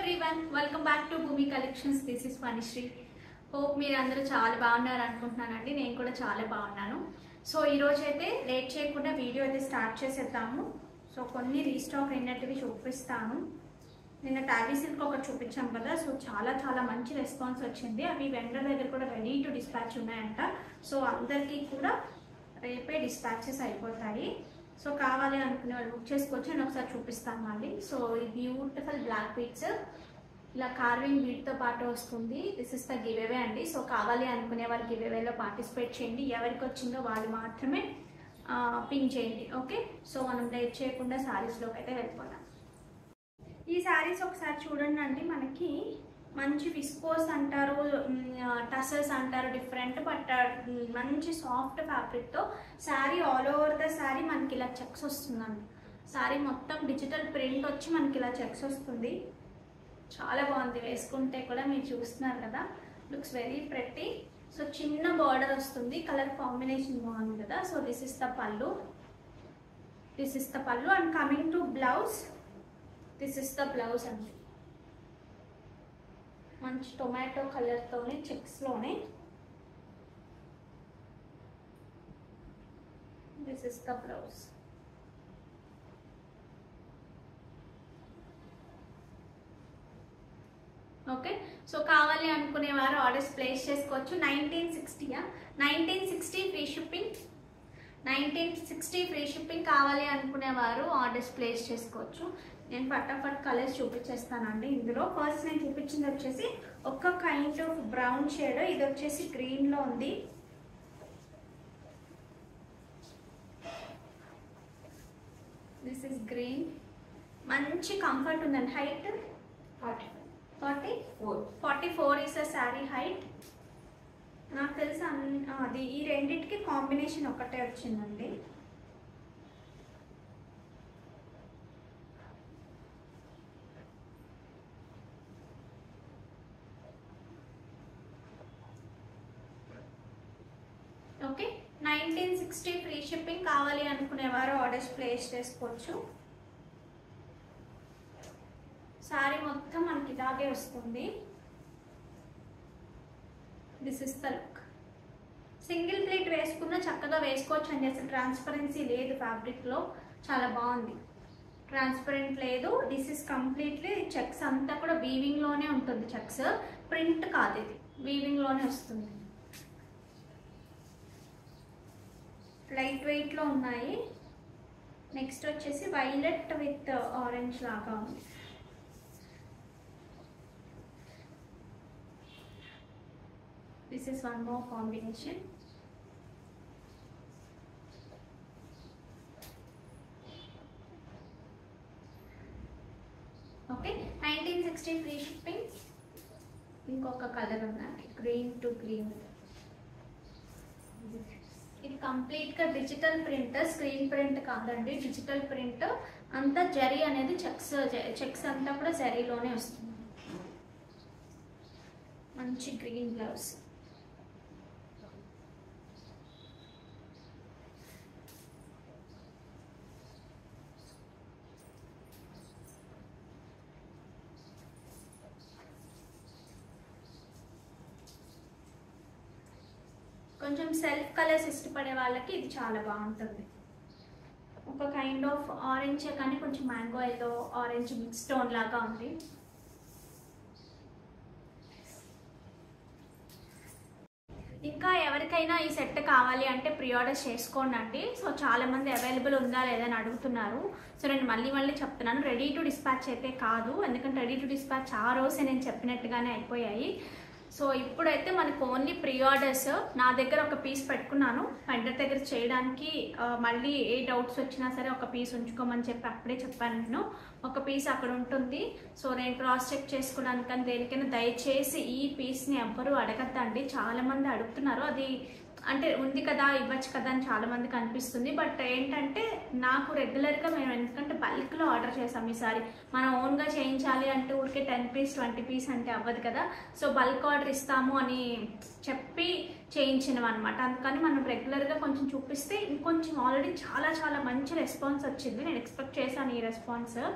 Everyone welcome back to Bhoomi collections this is Panishri hope మీరు అందరూ చాలా బాగున్నారు అనుకుంటున్నానండి నేను కూడా చాలా బాగున్నాను సో ఈరోజు అయితే లేట్ చేయకుండా వీడియో అయితే స్టార్ట్ చేసేద్దాము సో కొన్ని రీస్టాక్ అయినట్టువి చూపిస్తాను నిన్న టాబీ సిల్క్ ఒకటి చూపించాం కదా సో చాలా చాలా మంచి రెస్పాన్స్ వచ్చింది అవి వెండర్ దగ్గర కూడా రెడీ టు డిస్పాచ్ ఉన్నాయంట సో అందరికీ కూడా రేపే డిస్పాచెస్ అయిపోతాయి సో కావాలి అనుకునే వాళ్ళు బుక్ చేసుకోవచ్చు నేను ఒకసారి చూపిస్తాను మళ్ళీ సో ఈ బ్యూటిఫుల్ బ్లాక్ బీట్స్ ఇలా కార్వింగ్ బీట్తో పాటు వస్తుంది this is the giveaway అండి సో కావాలి అనుకునే వాళ్ళు గివ్ అవేలో పార్టిసిపేట్ చేయండి ఎవరికి వచ్చిందో వాళ్ళు మాత్రమే పింక్ చేయండి ఓకే సో మనం లేట్ చేయకుండా శారీస్లోకి అయితే వెళ్ళిపోదాం ఈ శారీస్ ఒకసారి చూడండి అండి మనకి మంచి విస్కోస్ అంటారు టసల్స్ అంటారు డిఫరెంట్ బట్ మంచి సాఫ్ట్ ఫ్యాబ్రిక్తో sari all over the sari మనకి ఇలా చెక్స్ వస్తుందండి శారీ మొత్తం డిజిటల్ ప్రింట్ వచ్చి మనకి ఇలా చెక్స్ వస్తుంది చాలా బాగుంది వేసుకుంటే కూడా మీరు చూస్తున్నారు కదా లుక్స్ వెరీ ప్రెట్టి సో చిన్న బార్డర్ వస్తుంది కలర్ కాంబినేషన్ బాగుంది కదా so this is the pallu this is the pallu and coming to blouse this is the blouse అండి మంచి టొమాటో కలర్తోనే చెక్స్లోనే this is the blouse okay so కావాలి అనుకునే వారు ఆర్డర్స్ ప్లేస్ చేసుకోవచ్చు నైన్టీన్ సిక్స్టీయా nineteen sixty free shipping nineteen sixty free shipping కావాలి అనుకునేవారు ఆర్డర్స్ ప్లేస్ చేసుకోవచ్చు నేను ఫటాఫట్ కలర్స్ చూపించేస్తానండి ఇందులో ఫస్ట్ నేను చూపించింది వచ్చేసి ఒక కైండ్ ఆఫ్ బ్రౌన్ షేడ్ ఇది వచ్చేసి గ్రీన్లో ఉంది దిస్ ఇస్ గ్రీన్ మంచి కంఫర్ట్ ఉందండి height forty four forty four is a sari height నాకు తెలిసి అన్- అది ఈ రెండింటికి కాంబినేషన్ ఒకటే వచ్చిందండి okay nineteen sixty free shipping కావాలి అనుకునేవారు ఆర్డర్స్ ప్లేస్ చేసుకోవచ్చు శారీ మొత్తం మనకి ఇలాగే వస్తుంది this is the look single plate వేసుకున్న చక్కగా వేసుకోవచ్చు అని చేసి ట్రాన్స్పరెన్సీ లేదు ఫ్యాబ్రిక్లో చాలా బాగుంది ట్రాన్స్పరెంట్ లేదు దిస్ ఇస్ కంప్లీట్లీ చెక్స్ అంతా కూడా వీవింగ్లోనే ఉంటుంది చెక్స్ ప్రింట్ కాదు ఇది వీవింగ్లోనే వస్తుంది లైట్ వెయిట్లో ఉన్నాయి నెక్స్ట్ వచ్చేసి వైలెట్ విత్ ఆరెంజ్ లాగా ఉంది this is one more combination okay nineteen sixty free shipping ఇంకొక కలర్ ఉందండి గ్రీన్ టు గ్రీన్ ఇది కంప్లీట్గా డిజిటల్ ప్రింట్ స్క్రీన్ ప్రింట్ కాదండి డిజిటల్ ప్రింట్ అంతా జరీ అనేది చెక్స్ చెక్స్ అంతా కూడా జరీలోనే వస్తుంది మంచి గ్రీన్ బ్లౌజ్ కొంచెం సెల్ఫ్ కలర్స్ ఇష్టపడే వాళ్ళకి ఇది చాలా బాగుంటుంది ఒక కైండ్ ఆఫ్ ఆరెంజ్ కానీ కొంచెం mango yellow orange mix tone లాగా ఉంది ఇంకా ఎవరికైనా ఈ సెట్ కావాలి అంటే ప్రీ ఆర్డర్ చేసుకోండి అండి సో చాలా మంది అవైలబుల్ ఉందా లేదా అని అడుగుతున్నారు సో నేను మళ్ళీ మళ్ళీ చెప్తున్నాను రెడీ టు డిస్పాచ్ అయితే కాదు ఎందుకంటే రెడీ టు డిస్పాచ్ ఆ రోజే నేను చెప్పినట్టుగానే అయిపోయాయి సో ఇప్పుడైతే మనకు ఓన్లీ ప్రీ ఆర్డర్స్ నా దగ్గర ఒక పీస్ పెట్టుకున్నాను వెండర్ దగ్గర చేయడానికి ఆ, మళ్ళీ ఏ డౌట్స్ వచ్చినా సరే ఒక పీస్ ఉంచుకోమని చెప్పి అప్పుడే చెప్పాను నేను ఒక పీస్ అక్కడ ఉంటుంది సో నేను క్రాస్ చెక్ చేసుకోవడానికి కానీ దేనికైనా దయచేసి ఈ పీస్ని ఎవ్వరూ అడగద్దండి చాలా మంది అడుగుతున్నారు అది అంటే ఉంది కదా ఇవ్వచ్చు కదా అని చాలా మందికి అనిపిస్తుంది బట్ ఏంటంటే నాకు రెగ్యులర్గా మేము ఎందుకంటే బల్క్లో ఆర్డర్ చేసాం ఈసారి మనం ఓన్గా చేయించాలి అంటే ఊరికే టెన్ పీస్ ట్వంటీ పీస్ అంటే అవ్వదు కదా సో బల్క్ ఆర్డర్ ఇస్తాము అని చెప్పి చేయించినవి అనమాట అందుకని మనం రెగ్యులర్గా కొంచెం చూపిస్తే ఇంకొంచెం ఆల్రెడీ చాలా చాలా మంచి రెస్పాన్స్ వచ్చింది నేను ఎక్స్పెక్ట్ చేశాను ఈ రెస్పాన్స్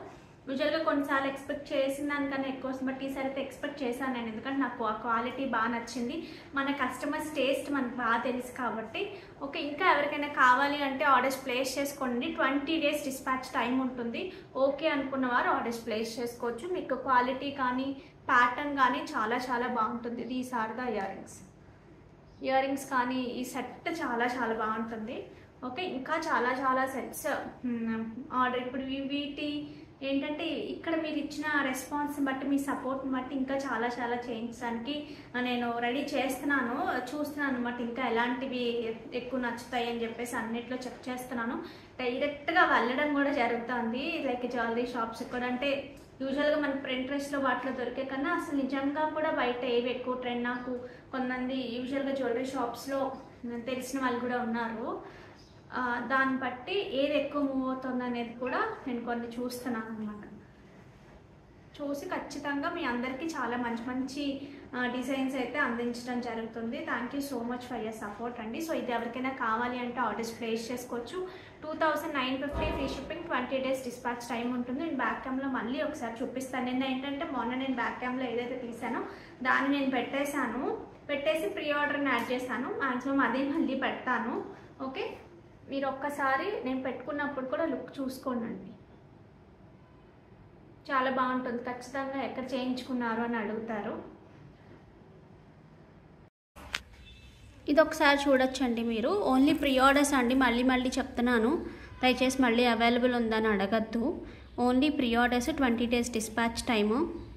యూజువల్గా కొన్నిసార్లు ఎక్స్పెక్ట్ చేసిన దానికన్నా ఎక్కువ వస్తుంది బట్ ఈసారి అయితే ఎక్స్పెక్ట్ చేశాను నేను ఎందుకంటే నాకు ఆ క్వాలిటీ బాగా నచ్చింది మన కస్టమర్స్ టేస్ట్ మనకు బాగా తెలుసు కాబట్టి ఓకే ఇంకా ఎవరికైనా కావాలి అంటే ఆర్డర్స్ ప్లేస్ చేసుకోండి ట్వంటీ డేస్ డిస్పాచ్ టైం ఉంటుంది ఓకే అనుకున్న వారు ఆర్డర్స్ ప్లేస్ చేసుకోవచ్చు మీకు క్వాలిటీ కానీ ప్యాటర్న్ కానీ చాలా చాలా బాగుంటుంది these are the earrings earrings కానీ ఈ సెట్ చాలా చాలా బాగుంటుంది ఓకే ఇంకా చాలా చాలా సెట్స్ ఆర్డర్ ఇప్పుడు వీ- వీటి ఏంటంటే ఇక్కడ మీరు ఇచ్చిన రెస్పాన్స్ బట్టి మీ సపోర్ట్ని బట్టి ఇంకా చాలా చాలా చేయించడానికి నేను రెడీ చేస్తున్నాను చూస్తున్నాను అనమాట ఇంకా ఎలాంటివి ఎక్కువ నచ్చుతాయి అని చెప్పేసి అన్నిట్లో చెక్ చేస్తున్నాను డైరెక్ట్గా వెళ్ళడం కూడా జరుగుతుంది లైక్ జ్యువెలరీ షాప్స్ కూడా అంటే యూజువల్గా మన ప్రింట్రెస్ట్లో వాటిలో దొరికే కన్నా అసలు నిజంగా కూడా బయట ఏవి ఎక్కువ ట్రెండ్ నాకు కొంతమంది యూజువల్గా జ్యువెలరీ షాప్స్లో తెలిసిన వాళ్ళు కూడా ఉన్నారు ఆ, దాన్ని బట్టి ఏది ఎక్కువ మూవ్ అవుతుంది అనేది కూడా నేను కొన్ని చూస్తున్నాను అనమాట చూసి ఖచ్చితంగా మీ అందరికీ చాలా మంచి మంచి డిజైన్స్ అయితే అందించడం జరుగుతుంది thank you so much for your support అండి సో ఇది ఎవరికైనా కావాలి అంటే ఆర్డర్స్ ప్లేస్ చేసుకోవచ్చు two thousand nine fifty free shipping twenty days dispatch time ఉంటుంది నేను బ్యాక్ క్యామ్లో మళ్ళీ ఒకసారి చూపిస్తాను నిన్న ఏంటంటే మొన్న నేను బ్యాక్ క్యామ్లో ఏదైతే తీసానో దాన్ని నేను పెట్టేశాను పెట్టేసి ప్రీ ఆర్డర్ని యాడ్ చేశాను మ్యాక్సిమం అదే మళ్ళీ పెడతాను ఓకే మీరు ఒక్కసారి నేను పెట్టుకున్నప్పుడు కూడా లుక్ చూసుకోండి చాలా బాగుంటుంది ఖచ్చితంగా ఎక్కడ చేయించుకున్నారు అని అడుగుతారు ఇది ఒకసారి చూడొచ్చండి మీరు ఓన్లీ ప్రీ ఆర్డర్స్ అండి మళ్ళీ మళ్ళీ చెప్తున్నాను దయచేసి మళ్ళీ అవైలబుల్ ఉందని అడగద్దు only pre orders twenty days dispatch time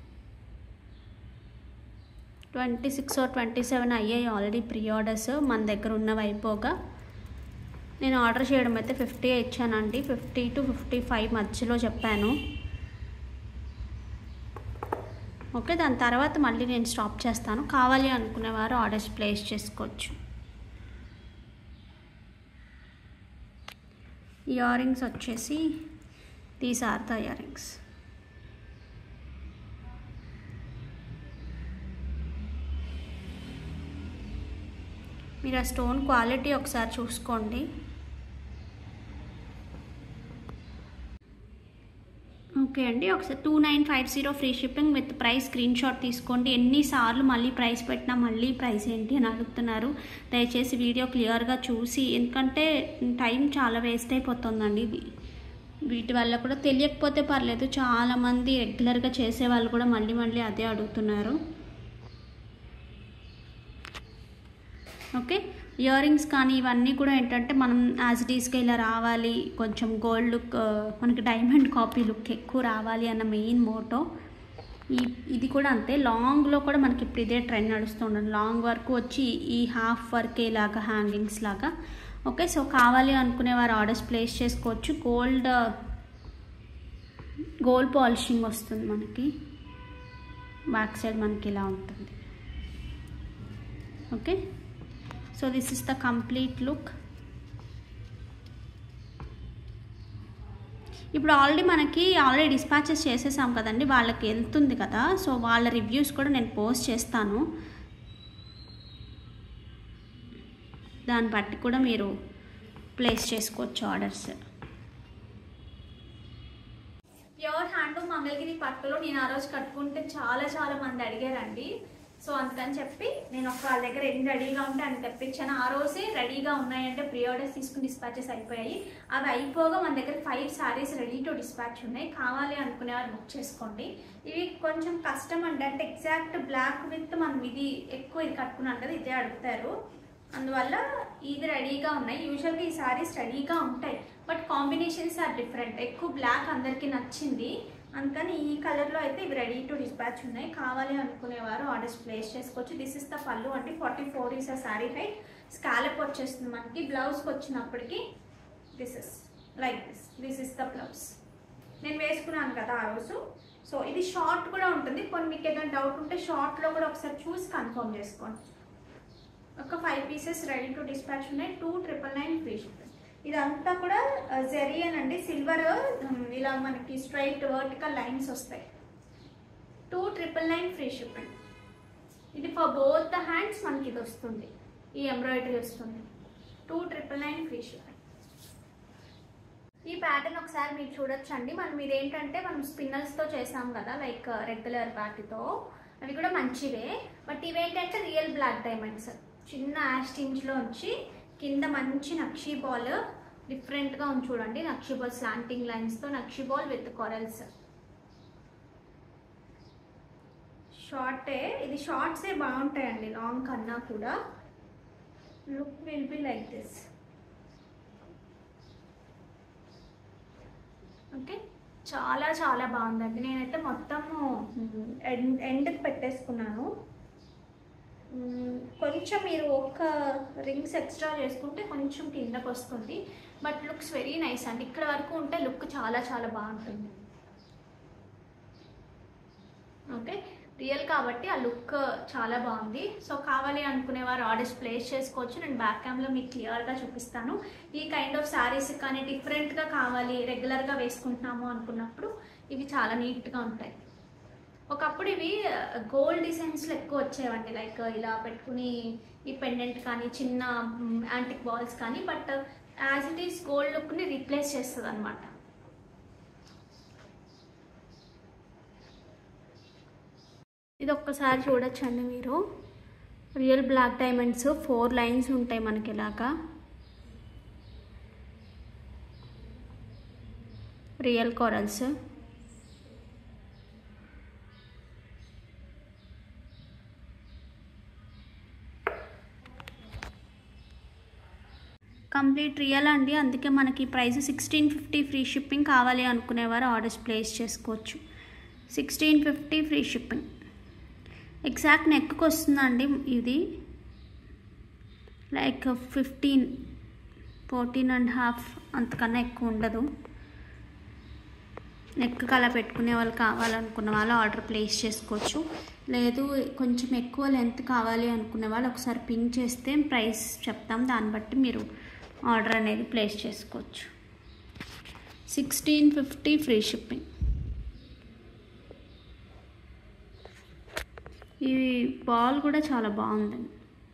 twenty six or twenty seven అయ్యాయి ఆల్రెడీ ప్రీ ఆర్డర్స్ మన దగ్గర ఉన్నవి అయిపోగా నేను ఆర్డర్ చేయడం అయితే ఫిఫ్టీ ఇచ్చానండి ఫిఫ్టీ టు ఫిఫ్టీ ఫైవ్ మధ్యలో చెప్పాను ఓకే దాని తర్వాత మళ్ళీ నేను స్టాప్ చేస్తాను కావాలి అనుకునేవారు ఆర్డర్స్ ప్లేస్ చేసుకోవచ్చు ఇయర్ రింగ్స్ వచ్చేసి these are the earrings మీరు ఆ స్టోన్ క్వాలిటీ ఒకసారి చూసుకోండి ఓకే అండి ఒకసారి two nine five zero free shipping with price screenshot తీసుకోండి ఎన్నిసార్లు మళ్ళీ ప్రైస్ పెట్టినా మళ్ళీ ప్రైస్ ఏంటి అని అడుగుతున్నారు దయచేసి వీడియో క్లియర్గా చూసి ఎందుకంటే టైం చాలా వేస్ట్ అయిపోతుందండి ఇది వీటి వల్ల కూడా తెలియకపోతే పర్లేదు చాలామంది రెగ్యులర్గా చేసే వాళ్ళు కూడా మళ్ళీ మళ్ళీ అదే అడుగుతున్నారు ఓకే ఇయర్ రింగ్స్ కానీ ఇవన్నీ కూడా ఏంటంటే మనం యాజ్ డీస్గా ఇలా రావాలి కొంచెం గోల్డ్ లుక్ మనకి డైమండ్ కాపీ లుక్ ఎక్కువ రావాలి అన్న మెయిన్ మోటో ఈ ఇది కూడా అంతే లాంగ్లో కూడా మనకి ఇప్పుడు ఇదే ట్రెండ్ నడుస్తుండదు లాంగ్ వరకు వచ్చి ఈ హాఫ్ వర్క్ లాగా హ్యాంగింగ్స్ లాగా ఓకే సో కావాలి అనుకునే వారు ఆర్డర్స్ ప్లేస్ చేసుకోవచ్చు గోల్డ్ గోల్డ్ పాలిషింగ్ వస్తుంది మనకి బ్యాక్ సైడ్ మనకి ఇలా ఉంటుంది okay so this is the complete look ఇప్పుడు ఆల్రెడీ మనకి ఆల్రెడీ డిస్పాచెస్ చేసేసాం కదండి వాళ్ళకి వెళ్తుంది కదా సో వాళ్ళ రివ్యూస్ కూడా నేను పోస్ట్ చేస్తాను దాన్ని బట్టి కూడా మీరు ప్లేస్ చేసుకోవచ్చు ఆర్డర్స్ ప్యూర్ హ్యాండ్లూమ్ మంగళగిరి పట్టులో నేను ఆ రోజు కట్టుకుంటే చాలా చాలా మంది అడిగారండి సో అందుకని చెప్పి నేను ఒక వాళ్ళ దగ్గర ఎన్ని రెడీగా ఉంటే అని తెప్పించాను ఆ రోజే రెడీగా ఉన్నాయంటే ప్రీ ఆర్డర్స్ తీసుకుని డిస్పాచెస్ అయిపోయాయి అవి అయిపోగా మన దగ్గర five saris ready to dispatch ఉన్నాయి కావాలి అనుకునే వాళ్ళు బుక్ చేసుకోండి ఇవి కొంచెం కష్టం అంటే అంటే ఎగ్జాక్ట్ బ్లాక్ విత్ మనం ఇది ఎక్కువ ఇది కట్టుకున్నాం కదా ఇదే అడుగుతారు అందువల్ల ఇది రెడీగా ఉన్నాయి యూజువల్గా ఈ సారీస్ రెడీగా ఉంటాయి బట్ కాంబినేషన్స్ ఆర్ డిఫరెంట్ ఎక్కువ బ్లాక్ అందరికీ నచ్చింది అందుకని ఈ కలర్లో అయితే ఇవి రెడీ టు డిస్పాచ్ ఉన్నాయి కావాలి అనుకునేవారు ఆర్డర్స్ ప్లేస్ చేసుకోవచ్చు దిస్ ఇస్ ద పళ్ళు అంటే forty four is a sari height scallop వచ్చేస్తుంది మనకి బ్లౌజ్కి వచ్చినప్పటికి this is like this this is the blouse నేను వేసుకున్నాను కదా ఆ రోజు సో ఇది షార్ట్ కూడా ఉంటుంది కొన్ని మీకు ఏదైనా డౌట్ ఉంటే షార్ట్లో కూడా ఒకసారి చూసి కన్ఫర్మ్ చేసుకోండి ఒక five pieces ready to dispatch ఉన్నాయి two triple nine free shipping ఇదంతా కూడా జెరియన్ అండి సిల్వర్ ఇలా మనకి స్ట్రైట్ వర్టికల్ లైన్స్ వస్తాయి two triple nine free shipping ఇది ఫర్ బోత్ ద హ్యాండ్స్ మనకి ఇది వస్తుంది ఈ ఎంబ్రాయిడరీ వస్తుంది two triple nine free shipping ఈ ప్యాటర్న్ ఒకసారి మీరు చూడొచ్చండి మనం ఇదేంటంటే మనం స్పిన్నర్స్తో చేసాం కదా లైక్ రెగ్యులర్ వాటితో అవి కూడా మంచివే బట్ ఇవేంటంటే రియల్ బ్లాక్ డైమండ్స్ చిన్న యాస్టింగ్స్లో వచ్చి కింద మంచి నక్షీ బాల్ డిఫరెంట్గా ఉంది చూడండి నక్షీ బాల్ స్లాంటింగ్ లైన్స్తో నక్షీ బాల్ విత్ కొరల్స్ షార్టే ఇది షార్ట్సే బాగుంటాయండి లాంగ్ కన్నా కూడా look will be like this okay చాలా చాలా బాగుందండి నేనైతే మొత్తము ఎండ్ ఎండ్కి పెట్టేసుకున్నాను మ్మ్, కొంచెం మీరు ఒక రింగ్స్ ఎక్స్ట్రా చేసుకుంటే కొంచెం కిందకు వస్తుంది బట్ లుక్స్ వెరీ నైస్ అండి ఇక్కడ వరకు ఉంటే లుక్ చాలా చాలా బాగుంటుంది ఓకే రియల్ కాబట్టి ఆ లుక్ చాలా బాగుంది సో కావాలి అనుకునేవారు ఆర్డర్స్ ప్లేస్ చేసుకోవచ్చు నేను బ్యాక్ క్యామ్లో మీకు క్లియర్గా చూపిస్తాను ఈ కైండ్ ఆఫ్ శారీస్ కానీ డిఫరెంట్గా కావాలి రెగ్యులర్గా వేసుకుంటున్నాము అనుకున్నప్పుడు ఇవి చాలా నీట్గా ఉంటాయి ఒకప్పుడు ఇవి గోల్డ్ డిజైన్స్లో ఎక్కువ వచ్చేవండి లైక్ ఇలా పెట్టుకుని ఈ పెండెంట్ కానీ చిన్న యాంటిక్ బాల్స్ కానీ but as it is gold లుక్ని రీప్లేస్ చేస్తుంది అనమాట ఇది ఒక్కసారి చూడొచ్చండి మీరు real black diamonds four lines ఉంటాయి మనకి ఇలాగా రియల్ కొరల్స్ కంప్లీట్ రియల్ అండి అందుకే మనకి price sixteen fifty free shipping కావాలి అనుకునేవారు ఆర్డర్స్ ప్లేస్ చేసుకోవచ్చు sixteen fifty free shipping exact నెక్కి వస్తుందండి ఇది like fifteen fourteen and half అంతకన్నా ఎక్కువ ఉండదు నెక్ అలా పెట్టుకునే వాళ్ళు కావాలనుకున్న వాళ్ళు ఆర్డర్ ప్లేస్ చేసుకోవచ్చు లేదు కొంచెం ఎక్కువ లెంత్ కావాలి అనుకునే వాళ్ళు ఒకసారి పింక్ చేస్తే ప్రైస్ చెప్తాం దాన్ని బట్టి మీరు ఆర్డర్ అనేది ప్లేస్ చేసుకోవచ్చు సిక్స్టీన్ ఫిఫ్టీ ఫ్రీ షిప్పింగ్ ఈ బాల్ కూడా చాలా బాగుందండి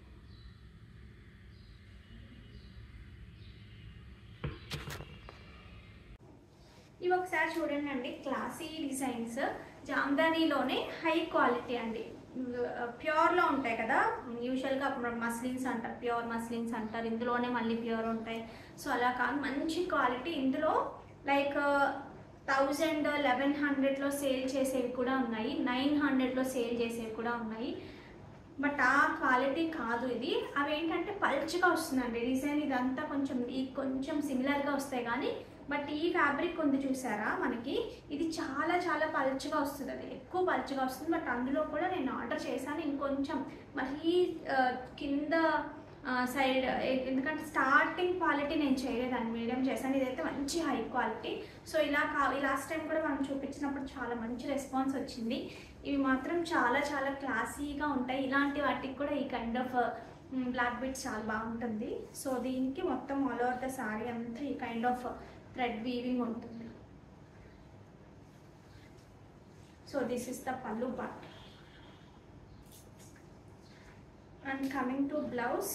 ఇవి ఒకసారి చూడండి అండి క్లాసీ డిజైన్స్ జామ్దానీలోనే హై క్వాలిటీ అండి ప్యూర్లో ఉంటాయి కదా యూజువల్గా మస్లిన్స్ అంటారు ప్యూర్ మస్లిన్స్ అంటారు ఇందులోనే మళ్ళీ ప్యూర్ ఉంటాయి సో అలా కాదు మంచి క్వాలిటీ ఇందులో లైక్ థౌజండ్ లెవెన్ హండ్రెడ్లో సేల్ చేసేవి కూడా ఉన్నాయి నైన్ హండ్రెడ్లో సేల్ చేసేవి కూడా ఉన్నాయి బట్ ఆ క్వాలిటీ కాదు ఇది అవి ఏంటంటే పల్చగా వస్తుందండి డిజైన్ ఇదంతా కొంచెం ఈ కొంచెం సిమిలర్గా వస్తాయి కానీ బట్ ఈ ఫ్యాబ్రిక్ ఉంది చూసారా మనకి ఇది చాలా చాలా పల్చగా వస్తుంది అది ఎక్కువ పల్చగా వస్తుంది బట్ అందులో కూడా నేను ఆర్డర్ చేశాను ఇంకొంచెం మరీ ఆ, కింద సైడ్ ఎందుకంటే స్టార్టింగ్ క్వాలిటీ నేను చేయలేదండి మీడియం చేశాను ఇదైతే మంచి హై క్వాలిటీ సో ఇలా కా లాస్ట్ టైం కూడా మనం చూపించినప్పుడు చాలా మంచి రెస్పాన్స్ వచ్చింది ఇవి మాత్రం చాలా చాలా క్లాసీగా ఉంటాయి ఇలాంటి వాటికి కూడా ఈ కైండ్ ఆఫ్ బ్లాక్ బిట్స్ చాలా బాగుంటుంది సో దీనికి మొత్తం ఆల్ ఓవర్ ద సారీ అంతా ఈ కైండ్ ఆఫ్ థ్రెడ్ వీవింగ్ ఉంటుంది so this is the pallu part and coming to blouse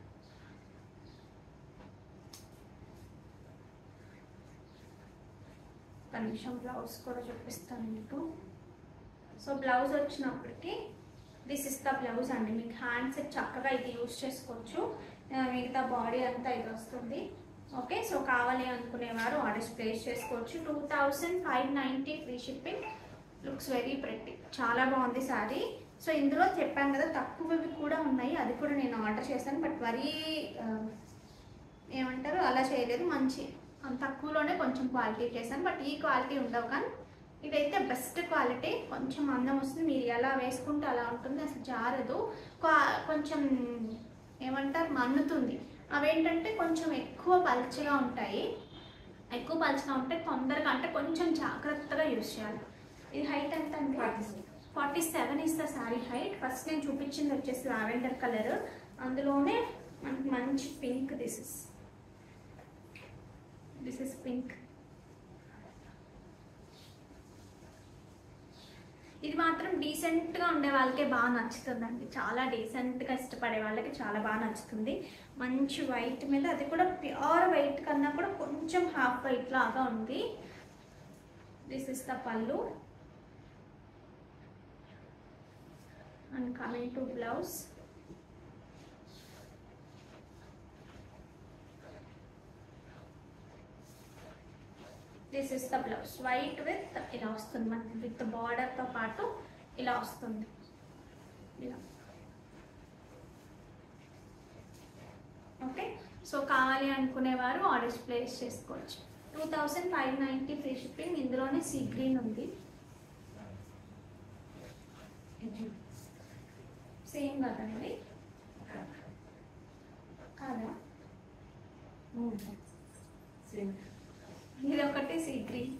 ఒక నిమిషం బ్లౌజ్ కూడా చూపిస్తాను మీకు సో బ్లౌజ్ వచ్చినప్పటికి దిస్ ఇస్ ద బ్లౌజ్ అండి మీకు హ్యాండ్స్ చక్కగా ఇది యూస్ చేసుకోవచ్చు ఆ, మిగతా బాడీ అంతా ఇది వస్తుంది ఓకే సో కావాలి అనుకునేవారు ఆర్డర్స్ ప్లేస్ చేసుకోవచ్చు two thousand five ninety free shipping looks very pretty చాలా బాగుంది సారీ సో ఇందులో చెప్పాను కదా తక్కువవి కూడా ఉన్నాయి అది కూడా నేను ఆర్డర్ చేశాను బట్ మరీ ఆ, ఏమంటారు అలా చేయలేదు మంచి అంత తక్కువలోనే కొంచెం క్వాలిటీ చేశాను బట్ ఈ క్వాలిటీ ఉండవు కానీ ఇదైతే బెస్ట్ క్వాలిటీ కొంచెం అందం వస్తుంది మీరు ఎలా వేసుకుంటే అలా ఉంటుంది అసలు జారదు క్వా- కొంచెం ఏమంటారు మన్నుతుంది అవేంటంటే కొంచెం ఎక్కువ పలుచగా ఉంటాయి ఎక్కువ పలుచగా ఉంటే తొందరగా అంటే కొంచెం జాగ్రత్తగా యూస్ చేయాలి ఇది హైట్ ఎంత అండి forty seven is the sari height first నేను చూపించింది వచ్చేసి లావెండర్ కలర్ అందులోనే మనకి మంచి pink this is this is pink ఇది మాత్రం డీసెంట్గా ఉండే వాళ్ళకే బాగా నచ్చుతుందండి చాలా డీసెంట్గా ఇష్టపడే వాళ్ళకి చాలా బాగా నచ్చుతుంది మంచి వైట్ మీద అది కూడా ప్యూర్ వైట్ కన్నా కూడా కొంచెం హాఫ్ వైట్ లాగా ఉంది this is the pallu and coming to blouse this is the blouse white with ఇలా వస్తుంది మనకి విత్ బార్డర్తో పాటు ఇలా వస్తుంది ఇలా ఓకే సో కావాలి అనుకునేవారు ఆర్డర్స్ ప్లేస్ చేసుకోవచ్చు two thousand five ninety free shipping ఇందులోనే సీ గ్రీన్ ఉంది సేమ్ కదండి కాదా ఇది ఒకటి సీ గ్రీన్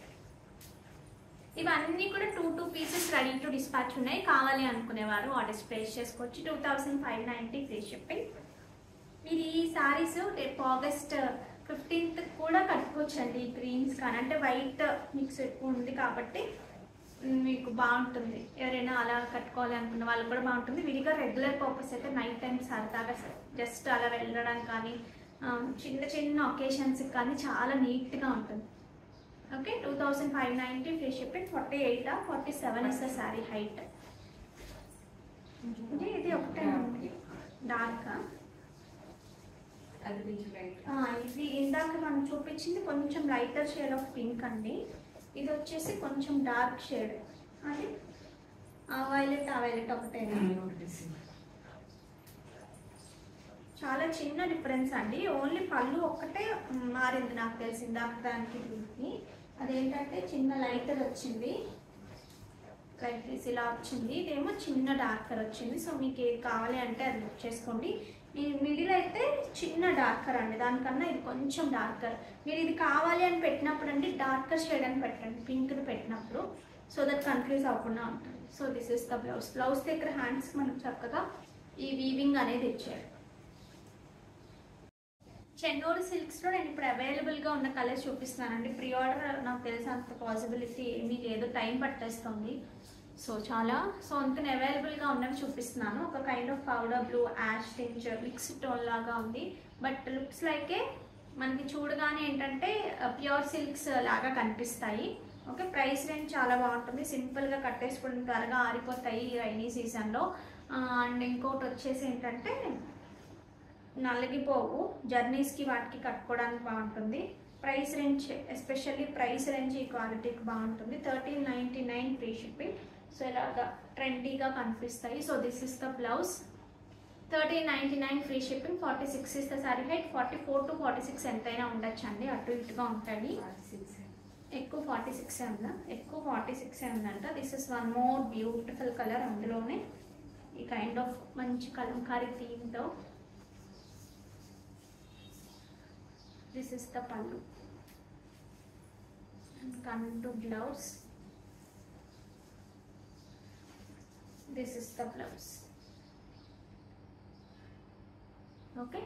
ఇవన్నీ కూడా two two pieces ready to dispatch ఉన్నాయి కావాలి అనుకునేవారు ఆర్డర్స్ ప్లేస్ చేసుకోవచ్చు two thousand five ninety free shipping మీరు ఈ సారీస్ రేపు ఆగస్ట్ ఫిఫ్టీన్త్ కూడా కట్టుకోవచ్చండి గ్రీన్స్ కానీ అంటే వైట్ మిక్స్ ఎక్కువ ఉంది కాబట్టి మీకు బాగుంటుంది ఎవరైనా అలా కట్టుకోవాలి అనుకున్న వాళ్ళు కూడా బాగుంటుంది విడిగా రెగ్యులర్ పర్పస్ అయితే నైట్ టైం సరదాగా జస్ట్ అలా వెళ్ళడం కానీ ఆ, చిన్న చిన్న ఒకేషన్స్కి కానీ చాలా నీట్గా ఉంటుంది okay two thousand five ninety free shipping forty eight forty seven is the sari height అంటే ఇది ఒకటే ఉంది డార్క్ అది కొంచెం లైట్ ఇది ఇందాక మనం చూపించింది కొంచెం లైటర్ షేడ్ ఆఫ్ పింక్ అండి ఇది వచ్చేసి కొంచెం డార్క్ షేడ్ అది ఆ వైలెట్ ఆ వైలెట్ ఒకటే చాలా చిన్న డిఫరెన్స్ అండి ఓన్లీ పళ్ళు ఒక్కటే మారింది నాకు తెలిసి ఇందాక దానికి దీనికి అదేంటంటే చిన్న లైటర్ వచ్చింది లైట్ తీసి ఇలా వచ్చింది ఇదేమో చిన్న డార్కర్ వచ్చింది సో మీకు ఏది కావాలి అంటే అది బుక్ చేసుకోండి ఈ మిడిల్ అయితే చిన్న డార్కర్ అండి దానికన్నా ఇది కొంచెం డార్కర్ మీరు ఇది కావాలి అని పెట్టినప్పుడు అండి డార్కర్ షేడ్ అని పెట్టండి పింక్ని పెట్టినప్పుడు సో దట్ కన్ఫ్యూజ్ అవ్వకుండా ఉంటుంది so this is the blouse blouse దగ్గర హ్యాండ్స్ మనకు చక్కగా ఈ వీవింగ్ అనేది ఇచ్చారు చెన్నూరు సిల్క్స్లో నేను ఇప్పుడు అవైలబుల్గా ఉన్న కలర్స్ చూపిస్తున్నానండి ప్రీ ఆర్డర్ నాకు తెలిసి అంత పాసిబిలిటీ ఏమీ లేదు టైం పట్టేస్తుంది సో చాలా సో అందుకని అవైలబుల్గా ఉన్నవి చూపిస్తున్నాను ఒక kind of powder blue ash tinge mixed tone లాగా ఉంది బట్ లుక్స్ లైకే మనకి చూడగానే ఏంటంటే ప్యూర్ సిల్క్స్ లాగా కనిపిస్తాయి ఓకే ప్రైస్ రేంజ్ చాలా బాగుంటుంది సింపుల్గా కట్టేసుకోవడం త్వరగా ఆరిపోతాయి ఈ రైనీ సీజన్లో అండ్ ఇంకోటి వచ్చేసి ఏంటంటే నలిగిపోవు జర్నీస్కి వాటికి కట్టుకోవడానికి బాగుంటుంది price range especially price range ఈ క్వాలిటీకి బాగుంటుంది thirteen ninety nine free shipping so ఇలాగా ట్రెండీగా కనిపిస్తాయి so this is the blouse thirteen ninety nine free shipping forty six is the sari height forty four to forty six ఎంతైనా ఉండొచ్చు అండి అటు ఇటుగా ఉంటాయి ఎక్కువ ఫార్టీ సిక్స్ ఉందా ఎక్కువ ఫార్టీ సిక్స్ ఉందంట this is one more beautiful colour అందులోనే ఈ కైండ్ ఆఫ్ మంచి Kalamkari థీమ్తో this is the pallu and coming to blouse this is the blouse okay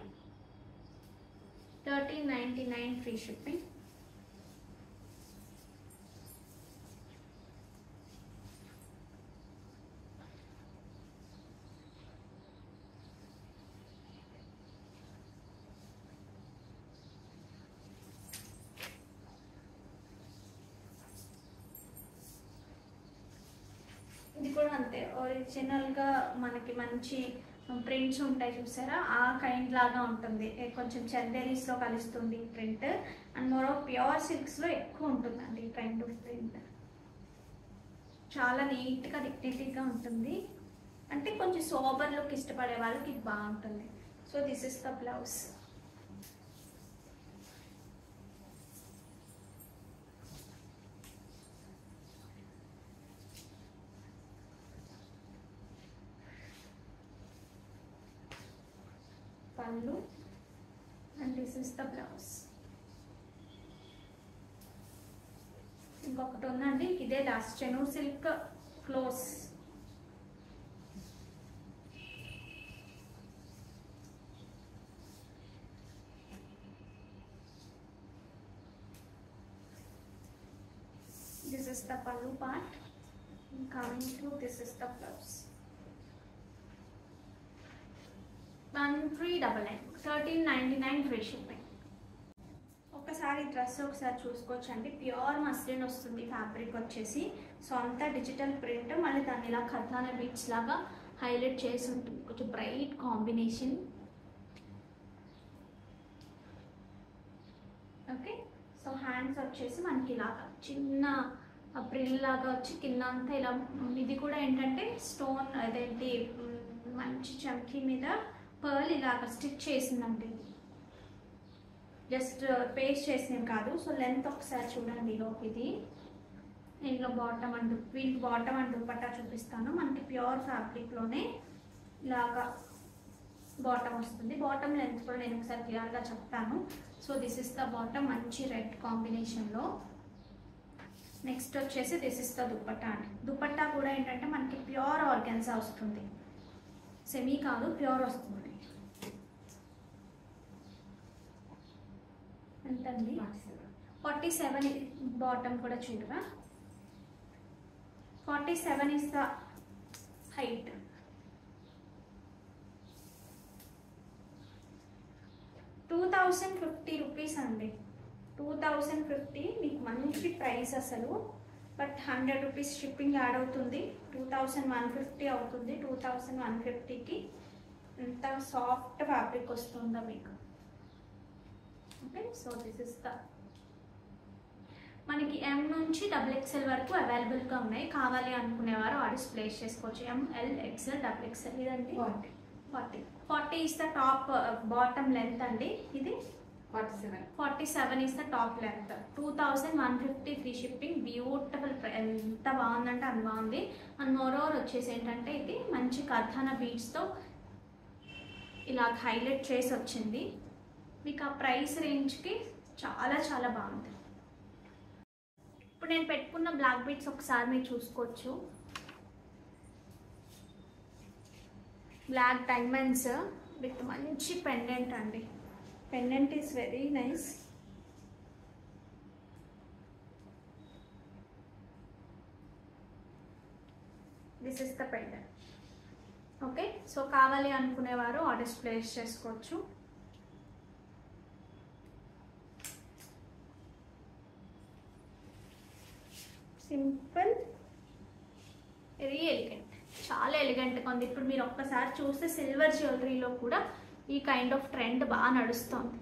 1399 free shipping ఇది కూడా అంతే ఒరిజినల్గా మనకి మంచి ప్రింట్స్ ఉంటాయి చూసారా ఆ కైండ్ లాగా ఉంటుంది ఏ కొంచెం చందేరీస్లో కలుస్తుంది print and more of pure సిల్క్స్లో ఎక్కువ ఉంటుందండి ఈ కైండ్ ఆఫ్ ప్రింట్ చాలా నీట్గా డిగ్నిటీగా ఉంటుంది అంటే కొంచెం సోబర్ లుక్ ఇష్టపడే వాళ్ళకి ఇది బాగుంటుంది so this is the blouse pallu and this is the blouse ఇంకొకటి ఉందండి ఇదే last Chennur silk close this is the pallu part coming to this is the blouse one three double nine thirteen ninety nine free shipping ఒకసారి dress ఒకసారి చూసుకోవచ్చండి pure muslin వస్తుంది fabric వచ్చేసి so అంతా digital print మళ్ళీ దాన్ని ఇలా కథాన బీట్స్ లాగా హైలైట్ చేసి ఉంటుంది కొంచెం bright combination okay so hands వచ్చేసి మనకి ఇలాగా చిన్న ప్రిల్ లాగా వచ్చి కింద అంతా ఇలా ఇది కూడా ఏంటంటే స్టోన్ అదేంటి మ్, మంచి చమ్కీ మీద పర్ల్ ఇలాగ స్టిచ్ చేసిందండి జస్ట్ పేస్ట్ చేసినవి కాదు సో లెంత్ ఒకసారి చూడండి ఇలోకి ఇది ఇందులో బాటమ్ అండ్ వీళ్ళకి బాటమ్ అండ్ దుపట్టా చూపిస్తాను మనకి ప్యూర్ ఫ్యాబ్రిక్లోనే ఇలాగా బాటమ్ వస్తుంది బాటమ్ లెంత్ కూడా నేను ఒకసారి క్లియర్గా చెప్తాను so this is the bottom మంచి రెడ్ కాంబినేషన్లో నెక్స్ట్ వచ్చేసి దిస్ ఇస్ ద దుపట్టా అండి దుపట్టా కూడా ఏంటంటే మనకి ప్యూర్ ఆర్గన్సా వస్తుంది సెమీ కాదు ప్యూర్ వస్తుంది ఎంతండి ఫార్టీ సెవెన్ బాటమ్ కూడా చూడరా forty seven is the height two thousand fifty rupees అండి టూ థౌజండ్ ఫిఫ్టీ మీకు మంచి ప్రైస్ అసలు but hundred rupees shipping add అవుతుంది టూ థౌజండ్ వన్ ఫిఫ్టీ అవుతుంది టూ థౌజండ్ వన్ ఫిఫ్టీకి ఎంత సాఫ్ట్ ఫ్యాబ్రిక్ వస్తుందో మీకు okay so this is the మనకి ఎం నుంచి డబుల్ ఎక్స్ఎల్ వరకు అవైలబుల్గా ఉన్నాయి కావాలి అనుకునేవారు ఆర్డర్స్ ప్లేస్ చేసుకోవచ్చు M L XL double XL ఇదండి Forty. Forty forty is the top bottom length అండి ఇది forty seven forty seven is the top length two thousand one fifty free shipping beautiful ఎంత బాగుందంటే అంత బాగుంది అండ్ మోర్ ఓవర్ వచ్చేసి ఏంటంటే ఇది మంచి కథాన బీడ్స్తో ఇలా హైలైట్ చేసి వచ్చింది మీకు ఆ ప్రైస్ రేంజ్కి చాలా చాలా బాగుంది ఇప్పుడు నేను పెట్టుకున్న బ్లాక్ బీడ్స్ ఒకసారి మీరు చూసుకోవచ్చు బ్లాక్ డైమండ్స్ విత్ మంచి పెండెంట్ అండి pendant is very nice this is the pendant okay so కావాలి అనుకునేవారు ఆర్డర్స్ ప్లేస్ చేసుకోవచ్చు సింపుల్ వెరీ ఎలిగెంట్ చాలా ఎలిగెంట్గా ఉంది ఇప్పుడు మీరు ఒక్కసారి చూస్తే సిల్వర్ జ్యువెలరీలో కూడా ఈ కైండ్ ఆఫ్ ట్రెండ్ బాగా నడుస్తుంది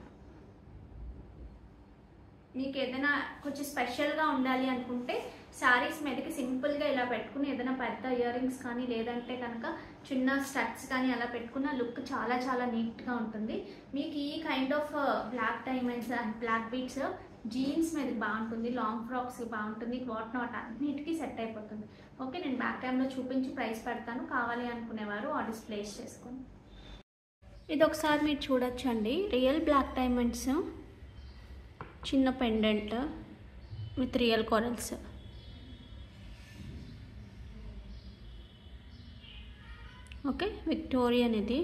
మీకు ఏదైనా కొంచెం స్పెషల్గా ఉండాలి అనుకుంటే శారీస్ మీదకి సింపుల్గా ఇలా పెట్టుకుని ఏదైనా పెద్ద ఇయర్ రింగ్స్ కానీ లేదంటే కనుక చిన్న స్టడ్స్ కానీ అలా పెట్టుకున్న లుక్ చాలా చాలా నీట్గా ఉంటుంది మీకు ఈ kind of black diamonds and black beads jeans మీద బాగుంటుంది లాంగ్ ఫ్రాక్స్ బాగుంటుంది వాట్ నాట్ అన్నిటికీ సెట్ అయిపోతుంది ఓకే నేను బ్యాక్ క్యామ్లో చూపించి ప్రైస్ పెడతాను కావాలి అనుకునేవారు ఆర్డర్స్ ప్లేస్ చేసుకోండి ఇది ఒకసారి మీరు చూడొచ్చండి రియల్ బ్లాక్ డైమండ్స్ చిన్న pendant with real corals okay Victorian ఇది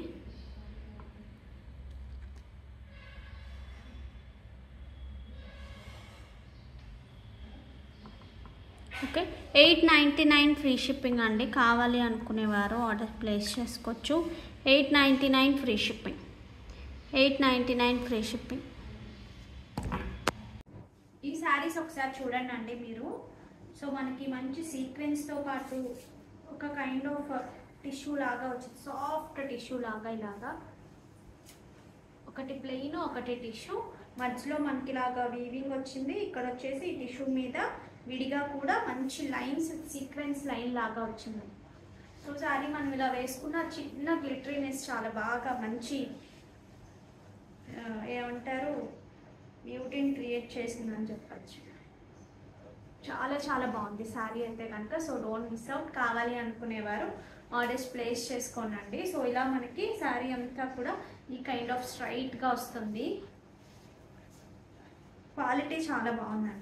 okay eight ninety nine free shipping అండి కావాలి అనుకునేవారు ఆర్డర్ ప్లేస్ చేసుకోవచ్చు eight ninety nine free shipping eight ninety nine free shipping ఈ శారీస్ ఒకసారి చూడండి అండి మీరు సో మనకి మంచి సీక్వెన్స్తో పాటు ఒక కైండ్ ఆఫ్ టిష్యూ లాగా వచ్చింది సాఫ్ట్ టిష్యూ లాగా ఇలాగా ఒకటి ప్లెయిన్ ఒకటి టిష్యూ మధ్యలో మనకి ఇలాగా వీవింగ్ వచ్చింది ఇక్కడ వచ్చేసి ఈ టిష్యూ మీద విడిగా కూడా మంచి లైన్స్ సీక్వెన్స్ లైన్ లాగా వచ్చింది సో సారీ మనం ఇలా వేసుకున్న చిన్న గ్లిటరీనెస్ చాలా బాగా మంచి ఆ, ఏమంటారు బ్యూటీని క్రియేట్ చేసిందని చెప్పచ్చు చాలా చాలా బాగుంది శారీ అయితే కనుక సో డోంట్ మిస్ అవుట్ కావాలి అనుకునేవారు ఆర్డర్స్ ప్లేస్ చేసుకోనండి సో ఇలా మనకి శారీ అంతా కూడా ఈ కైండ్ ఆఫ్ స్ట్రైట్గా వస్తుంది క్వాలిటీ చాలా బాగుందండి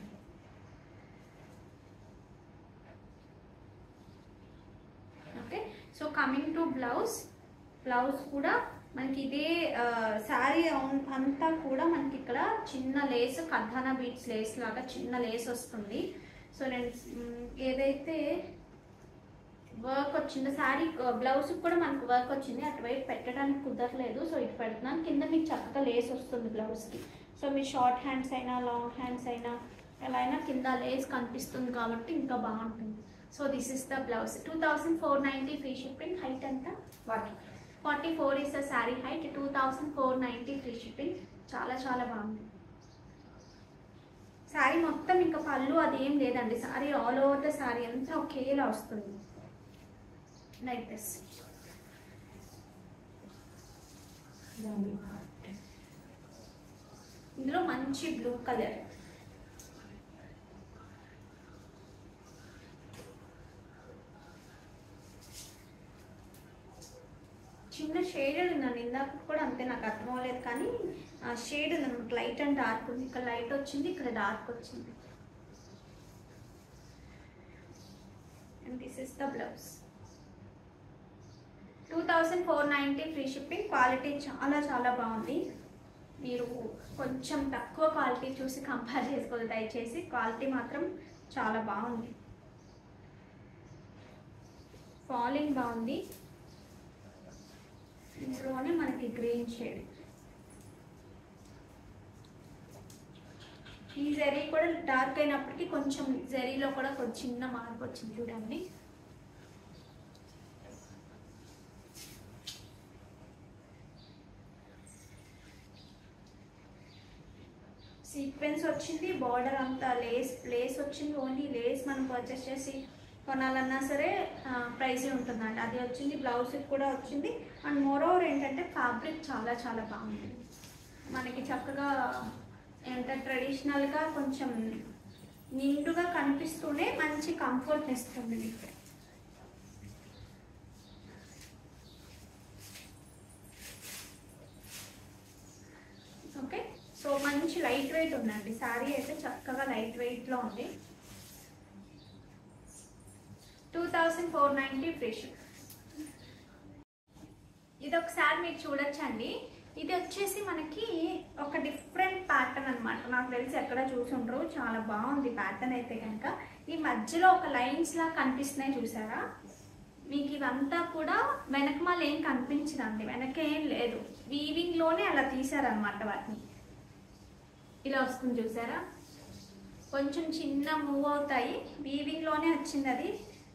okay so coming to blouse blouse కూడా మనకి ఇదే శారీ అంతా కూడా మనకి ఇక్కడ చిన్న లేస్ కథానా బీట్స్ లేస్ లాగా చిన్న లేస్ వస్తుంది సో నేను మ్, ఏదైతే వర్క్ వచ్చింది శారీ బ్లౌజ్ కూడా మనకు వర్క్ వచ్చింది అటువైపు పెట్టడానికి కుదరలేదు సో ఇటు పెడుతున్నాను కింద మీకు చక్కగా లేస్ వస్తుంది బ్లౌజ్కి సో మీరు షార్ట్ హ్యాండ్స్ అయినా లాంగ్ హ్యాండ్స్ అయినా ఎలా అయినా కింద లేస్ కనిపిస్తుంది కాబట్టి ఇంకా బాగుంటుంది so this is the blouse two thousand four ninety free shipping height ఎంత వాటి forty four is the sari height two thousand four ninety free shipping చాలా చాలా బాగుంది శారీ మొత్తం ఇంకా పళ్ళు అది ఏం లేదండి sari all over the sari అంతా ఒకేలా వస్తుంది లైక్ దిస్ ఇందులో మంచి బ్లూ కలర్ చిన్న షేడెడ్ ఉందండి ఇందాక కూడా అంతే నాకు అర్థం అవ్వలేదు కానీ ఆ షేడ్ ఉంది లైట్ అండ్ డార్క్ ఉంది ఇక్కడ లైట్ వచ్చింది ఇక్కడ డార్క్ వచ్చింది and this is the blouse two thousand four ninety free shipping quality చాలా చాలా బాగుంది మీరు కొంచెం తక్కువ క్వాలిటీ చూసి కంపేర్ చేసుకోవాలి దయచేసి క్వాలిటీ మాత్రం చాలా బాగుంది ఫాలింగ్ బాగుంది ఇందులోనే మనకి గ్రీన్ షేడ్ ఈ జరీ కూడా డార్క్ అయినప్పటికీ కొంచెం జరీలో కూడా కొంచెం చిన్న మార్పు వచ్చింది చూడండి సీక్వెన్స్ వచ్చింది బార్డర్ అంతా లేస్ లేస్ వచ్చింది ఓన్లీ లేస్ మనం పర్చేస్ చేసి కొనాలన్నా సరే ప్రైస్ ఉంటుందండి అది వచ్చింది బ్లౌజ్ కూడా వచ్చింది అండ్ మోరోవర్ ఏంటంటే ఫ్యాబ్రిక్ చాలా చాలా బాగుంది మనకి చక్కగా ఏంటంటే ట్రెడిషనల్గా కొంచెం నిండుగా కనిపిస్తూనే మంచి కంఫర్ట్ ఇస్తుంది మీకు ఓకే సో మంచి లైట్ వెయిట్ ఉందండి శారీ అయితే చక్కగా లైట్ వెయిట్లో ఉంది two thousand four ninety fresh ఇది ఒకసారి మీరు చూడొచ్చండి ఇది వచ్చేసి మనకి ఒక డిఫరెంట్ ప్యాటర్న్ అనమాట నాకు తెలిసి ఎక్కడ చూసుండ్రు చాలా బాగుంది ప్యాటర్న్ అయితే కనుక ఈ మధ్యలో ఒక లైన్స్ లా కనిపిస్తున్నాయి చూసారా మీకు ఇవంతా కూడా వెనకమాల ఏం కనిపించదండి వెనక ఏం లేదు వీవింగ్ లోనే అలా తీసారనమాట వాటిని ఇలా వస్తుంది చూసారా కొంచెం చిన్న మూవ్ అవుతాయి వీవింగ్ లోనే వచ్చింది అది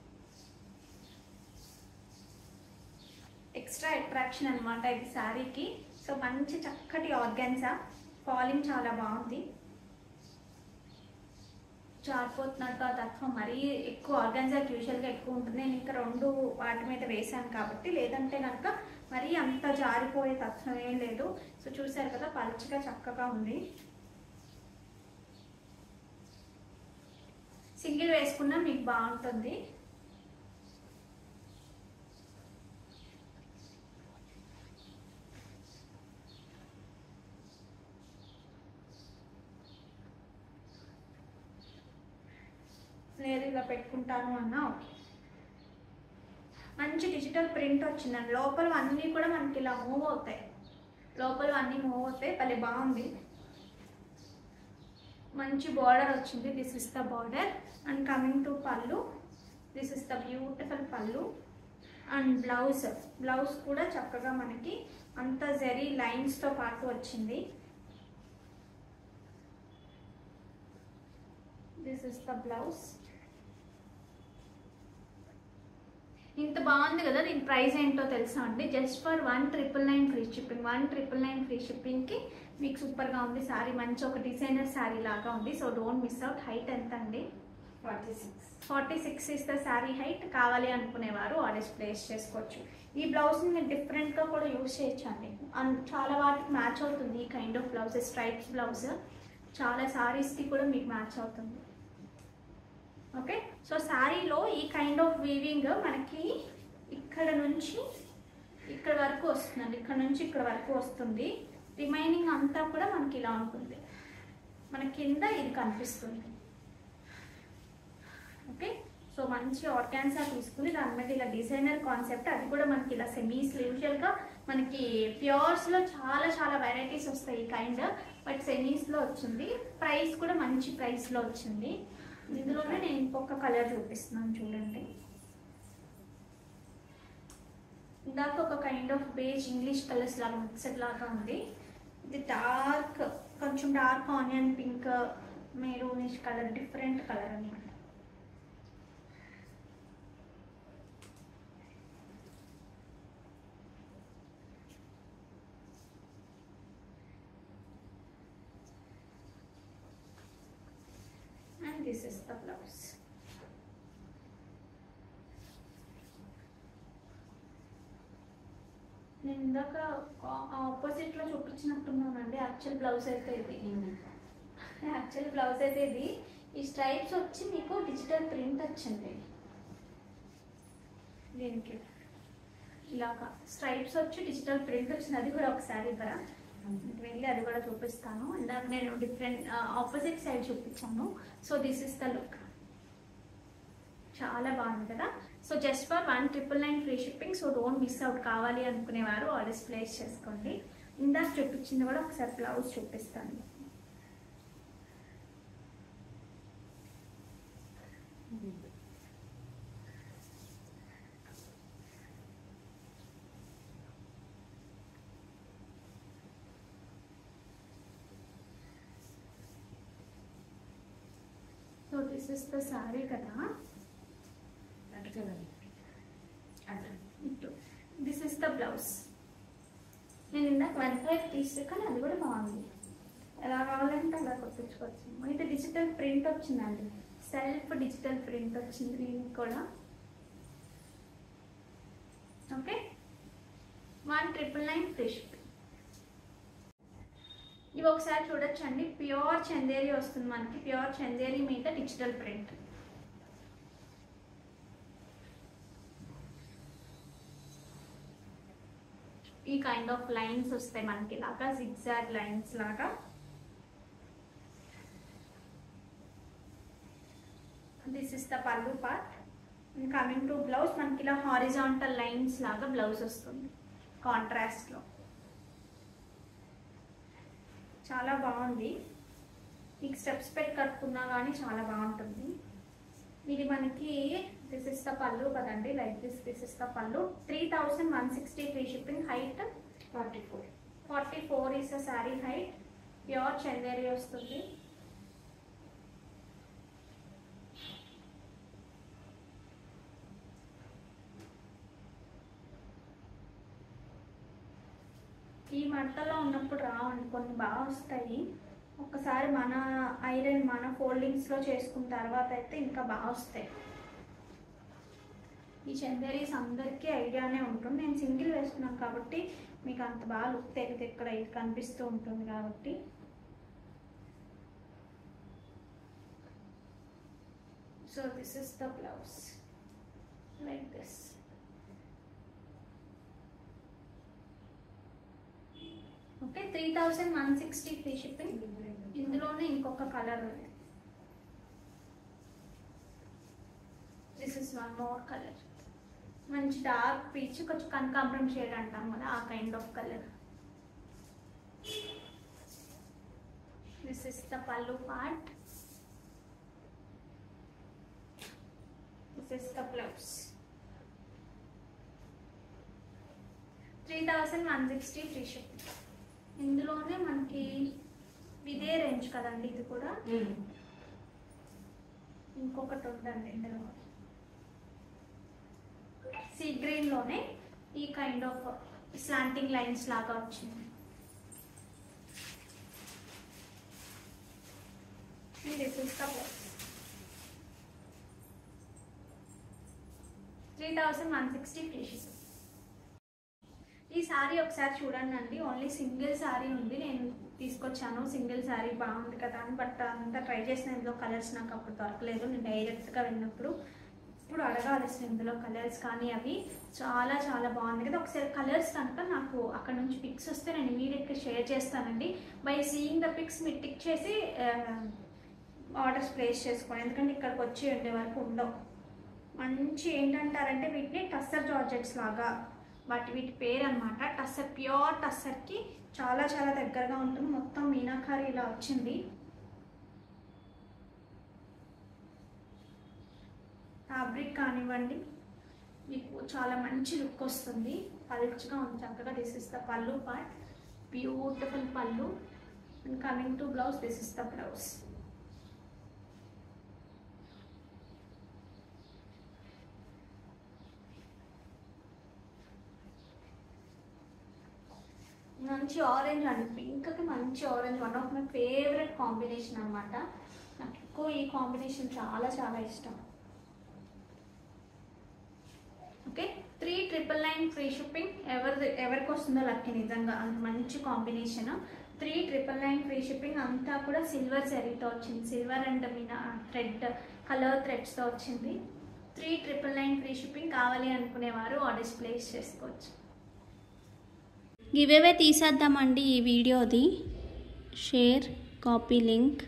ఎక్స్ట్రా అట్రాక్షన్ అనమాట ఇది శారీకి సో మంచి చక్కటి ఆర్గాన్సా ఫాలింగ్ చాలా బాగుంది జారిపోతున్నట్టు ఆ తత్వం మరీ ఎక్కువ ఆర్గాన్జాకి యూజువల్గా ఎక్కువ ఉంటుంది నేను ఇంకా రెండు వాటి మీద వేసాను కాబట్టి లేదంటే కనుక మరీ అంత జారిపోయే తత్వం ఏం లేదు సో చూసారు కదా పలుచగా చక్కగా ఉంది సింగిల్ వేసుకున్నా మీకు బాగుంటుంది లేదు ఇలా పెట్టుకుంటాను అన్నా ఓకే మంచి డిజిటల్ ప్రింట్ వచ్చిందండి లోపల అన్నీ కూడా మనకి ఇలా మూవ్ అవుతాయి లోపల అన్నీ మూవ్ అవుతాయి భలే బాగుంది మంచి బార్డర్ వచ్చింది this is the border and coming to pallu this is the beautiful pallu and blouse blouse కూడా చక్కగా మనకి అంత జరీ లైన్స్తో పాటు వచ్చింది దిస్ ఇస్ ద బ్లౌజ్ ఇంత బాగుంది కదా దీని ప్రైస్ ఏంటో తెలుసా అండి just for one triple nine free shipping one triple nine ఫ్రీ షిప్పింగ్కి మీకు సూపర్గా ఉంది శారీ మంచి ఒక డిజైనర్ శారీ లాగా ఉంది so don't miss out height ఎంత అండి forty six forty six is the sari height కావాలి అనుకునేవారు ఆర్డర్స్ ప్లేస్ చేసుకోవచ్చు ఈ బ్లౌజ్ని మీరు డిఫరెంట్గా కూడా యూజ్ చేయొచ్చు అండి అన్- చాలా వాటికి మ్యాచ్ అవుతుంది ఈ kind of blouse stripes blouse చాలా సారీస్కి కూడా మీకు మ్యాచ్ అవుతుంది ఓకే సో శారీలో ఈ కైండ్ ఆఫ్ వీవింగ్ మనకి ఇక్కడ నుంచి ఇక్కడ వరకు వస్తుందండి ఇక్కడ నుంచి ఇక్కడ వరకు వస్తుంది రిమైనింగ్ అంతా కూడా మనకి ఇలా ఉంటుంది మన కింద ఇది కనిపిస్తుంది ఓకే సో మంచి ఆర్గాన్సా తీసుకుని దాని మీద ఇలా డిజైనర్ కాన్సెప్ట్ అది కూడా మనకి ఇలా సెమీస్ యూజువల్గా మనకి ప్యూర్స్లో చాలా చాలా వెరైటీస్ వస్తాయి ఈ కైండ్ బట్ సెమీస్లో వచ్చింది ప్రైస్ కూడా మంచి ప్రైస్లో వచ్చింది ఇందులోనే నేను ఇంకొక కలర్ చూపిస్తున్నాను చూడండి ఇందాక ఒక kind of beige English colours లాగా మిక్సెడ్ లాగా ఉంది ఇది డార్క్ కొంచెం dark onion pink maroonish colour different colour అనమాట and this is the blouse నేను ఇందాక ఆపోజిట్ లో చూపించినట్టున్నానండి యాక్చువల్ బ్లౌజ్ అయితే ఇది యాక్చువల్ బ్లౌజ్ అయితే ఇది ఈ స్ట్రైప్స్ వచ్చి మీకు డిజిటల్ ప్రింట్ వచ్చింది దీనికి ఇలాగా స్ట్రైప్స్ వచ్చి డిజిటల్ ప్రింట్ వచ్చింది అది కూడా ఒకసారి ఇవ్వరా వెళ్ళి అది కూడా చూపిస్తాను ఇందాక నేను డిఫరెంట్ ఆపోజిట్ సైడ్ చూపించాను so this is the look చాలా బాగుంది కదా so just for one triple nine free shipping so don't miss out కావాలి అనుకునేవారు ఆర్డర్స్ ప్లేస్ చేసుకోండి ఇందాక చూపించింది కూడా ఒకసారి బ్లౌజ్ చూపిస్తాను so this is the sari కదా దిస్ ఇస్ ద బ్లౌజ్ నేను ఇందాక వన్ ఫైవ్ తీస్తే కానీ అది కూడా బాగుంది ఎలా కావాలంటే అలా కొట్టించుకోవచ్చు ఇది డిజిటల్ ప్రింట్ వచ్చిందండి సెల్ఫ్ డిజిటల్ ప్రింట్ వచ్చింది దీనికి కూడా okay one triple nine free shipping ఇవి ఒకసారి చూడొచ్చండి ప్యూర్ చందేరి వస్తుంది మనకి ప్యూర్ చందేరి మీద డిజిటల్ ప్రింట్ ఈ కైండ్ ఆఫ్ లైన్స్ వస్తాయి మనకి లాగా జిగ్జాగ్ లైన్స్ లాగా this is the pallu part coming to blouse మనకి ఇలా హారిజాంటల్ లైన్స్ లాగా బ్లౌజ్ వస్తుంది కాంట్రాస్ట్లో చాలా బాగుంది మీకు స్టెప్స్ పెట్టి కట్టుకున్నా కానీ చాలా బాగుంటుంది ఇది మనకి దిస్ ఇస్ ద పళ్ళు కదండి like this this is the pallu three thousand one sixty free shipping height forty four forty four is the sari height pure Chanderi వస్తుంది ఈ మడతలో ఉన్నప్పుడు రావండి కొన్ని బాగా వస్తాయి ఒక్కసారి మన ఐరన్ మన ఫోల్డింగ్స్లో చేసుకున్న తర్వాత అయితే ఇంకా బాగా వస్తాయి ఈ చందేరీస్ అందరికీ ఐడియానే ఉంటుంది నేను సింగిల్ వేసుకున్నాను కాబట్టి మీకు అంత బాగా లుక్ తెలియదు ఇక్కడ ఇది కనిపిస్తూ ఉంటుంది కాబట్టి so this is the blouse like this okay three thousand one sixty free shipping ఇందులోనే ఇంకొక కలర్ ఉంది this is one more colour మంచి డార్క్ పీచ్ కొంచెం కనకాంబరం షేడ్ అంటాం కదా ఆ kind of colour this is the pallu part this is the blouse three thousand one sixty free shipping ఇందులోనే మనకి ఇదే రేంజ్ కదండి ఇది కూడా ఇంకొకటి ఉందండి ఇందులో సీ గ్రీన్ లోనే ఈ కైండ్ ఆఫ్ స్లాంటింగ్ లైన్స్ లాగా వచ్చింది this is the three thousand one sixty free ఈ శారీ ఒకసారి చూడండి అండి ఓన్లీ సింగిల్ శారీ ఉంది నేను తీసుకొచ్చాను సింగిల్ శారీ బాగుంది కదా అని బట్ అంతా ట్రై చేసిన ఇందులో కలర్స్ నాకు అప్పుడు దొరకలేదు నేను డైరెక్ట్గా వెళ్ళినప్పుడు ఇప్పుడు అడగాలి అసలు ఇందులో కలర్స్ కానీ అవి చాలా చాలా బాగుంది కదా ఒకసారి కలర్స్ కనుక నాకు అక్కడ నుంచి పిక్స్ వస్తే నేను ఇమీడియట్గా షేర్ చేస్తానండి బై సీయింగ్ ద పిక్స్ మీరు టిక్ చేసి ఆర్డర్స్ ప్లేస్ చేసుకోండి ఎందుకంటే ఇక్కడికి వచ్చి ఉండే వరకు ఉండవు మంచి ఏంటంటారంటే వీటిని టస్సర్ జార్జెట్స్ లాగా వాటి వీటి పేరు అనమాట టస్సర్ ప్యూర్ టస్సర్కి చాలా చాలా దగ్గరగా ఉంటుంది మొత్తం మీనాకారి ఇలా వచ్చింది ఫ్యాబ్రిక్ కానివ్వండి మీకు చాలా మంచి లుక్ వస్తుంది పల్చగా ఉంది చక్కగా this is the pallu part beautiful pallu and coming to blouse this is the blouse మంచి ఆరెంజ్ అండి పింక్కి మంచి orange one of my favourite combination అనమాట నాకు ఎక్కువ ఈ కాంబినేషన్ చాలా చాలా ఇష్టం okay three triple nine free shipping ఎవరి ఎవరికి వస్తుందో లక్కీ నిజంగా అంత మంచి combination three triple nine free shipping అంతా కూడా సిల్వర్ జరీతో వచ్చింది silver and meena thread colour థ్రెడ్స్తో వచ్చింది three triple nine free shipping కావాలి అనుకునేవారు ఆర్డర్స్ ప్లేస్ చేసుకోవచ్చు గివేవే తీసేద్దామండి ఈ వీడియోది షేర్ కాపీ లింక్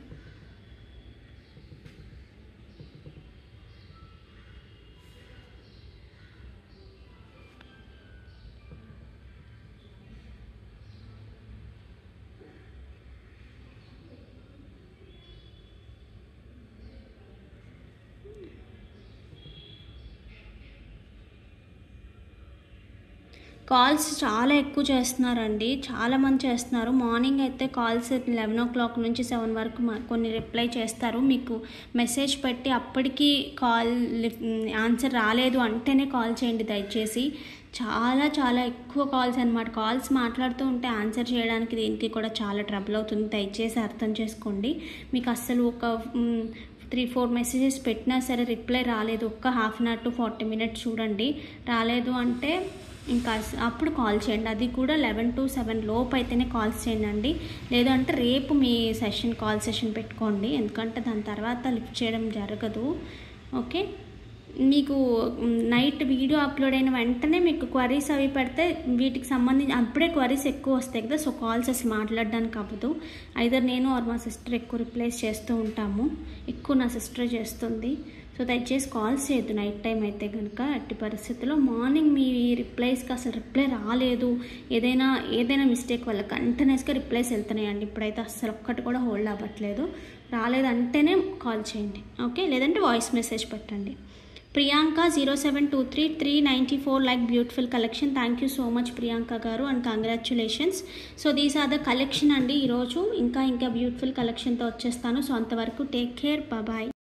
కాల్స్ చాలా ఎక్కువ చేస్తున్నారండి చాలా మంది చేస్తున్నారు మార్నింగ్ అయితే కాల్స్ లెవెన్ ఓ క్లాక్ నుంచి సెవెన్ వరకు మ- కొన్ని రిప్లై చేస్తారు మీకు మెసేజ్ పెట్టి అప్పటికి కాల్ ఆన్సర్ రాలేదు అంటేనే కాల్ చేయండి దయచేసి చాలా చాలా ఎక్కువ కాల్స్ అనమాట కాల్స్ మాట్లాడుతూ ఉంటే ఆన్సర్ చేయడానికి దీనికి కూడా చాలా ట్రబుల్ అవుతుంది దయచేసి అర్థం చేసుకోండి మీకు అస్సలు ఒక మ్, త్రీ ఫోర్ మెసేజెస్ పెట్టినా సరే రిప్లై రాలేదు ఒక్క half an hour to forty minutes చూడండి రాలేదు అంటే ఇంకా అస్- అప్పుడు కాల్ చేయండి అది కూడా లెవెన్ టు సెవెన్ లోపు అయితేనే కాల్స్ చేయండి లేదంటే రేపు మీ సెషన్ కాల్ సెషన్ పెట్టుకోండి ఎందుకంటే దాని తర్వాత లిఫ్ట్ చేయడం జరగదు ఓకే మీకు మ్, నైట్ వీడియో అప్లోడ్ అయిన వెంటనే మీకు క్వరీస్ అవి పెడితే వీటికి సంబంధించి అప్పుడే క్వరీస్ ఎక్కువ వస్తాయి కదా సో కాల్స్ అసలు మాట్లాడడానికి అవ్వదు ఐదర్ నేను ఆర్ మా సిస్టర్ ఎక్కువ రిప్లైస్ చేస్తూ ఉంటాము ఎక్కువ నా సిస్టర్ చేస్తుంది సో దయచేసి కాల్స్ చేయొద్దు నైట్ టైం అయితే కనుక ఎట్టి పరిస్థితుల్లో మార్నింగ్ మీ రిప్లైస్కి అసలు రిప్లై రాలేదు ఏదైనా ఏదైనా మిస్టేక్ వల్ల కంటిన్యూస్గా రిప్లైస్ వెళ్తున్నాయండి ఇప్పుడైతే అస్సలు ఒక్కటి కూడా హోల్డ్ అవ్వట్లేదు రాలేదంటేనే కాల్ చేయండి ఓకే లేదంటే వాయిస్ మెసేజ్ పెట్టండి Priyanka zero seven two three three ninety four like beautiful collection thank you so much Priyanka గారు and congratulations so these are the collection అండి ఈరోజు ఇంకా ఇంకా బ్యూటిఫుల్ కలెక్షన్తో వచ్చేస్తాను సో అంతవరకు టేక్ కేర్ బాయ్